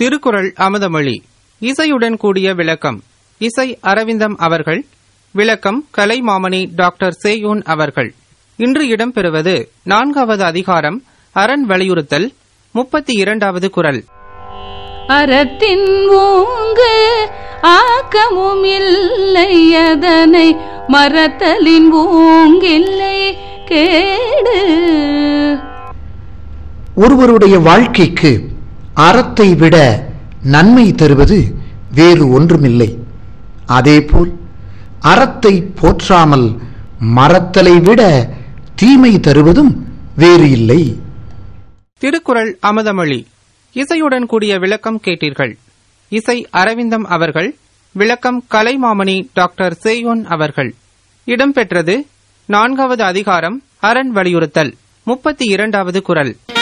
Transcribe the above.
திருக்குறள் அமுதமொழி இசையுடன் கூடிய விளக்கம் இசை அரவிந்தம் அவர்கள் விளக்கம் கலைமாமணி டாக்டர் சேயோன் அவர்கள் இன்று இடம்பெறுவது நான்காவது அதிகாரம் அரண் வலியுறுத்தல் முப்பத்தி இரண்டாவது குரல் அறத்தின் ஓங்கு ஆக்கமும் இல்லை அதனை மறத்தலின் ஓங்கில்லை கேடு ஒருவருடைய வாழ்க்கைக்கு அறத்தை விட நன்மை தருவது வேறு ஒன்றுமில்லை அதேபோல் அறத்தை போற்றாமல் மறத்தலை விட தீமை தருவதும் வேறு இல்லை திருக்குறள் அமுதமொழி இசையுடன் கூடிய விளக்கம் கேட்டீர்கள் இசை அரவிந்தம் அவர்கள் விளக்கம் கலைமாமணி டாக்டர் சேயோன் அவர்கள் இடம்பெற்றது நான்காவது அதிகாரம் அரண் வலியுறுத்தல் முப்பத்தி இரண்டாவது குரல்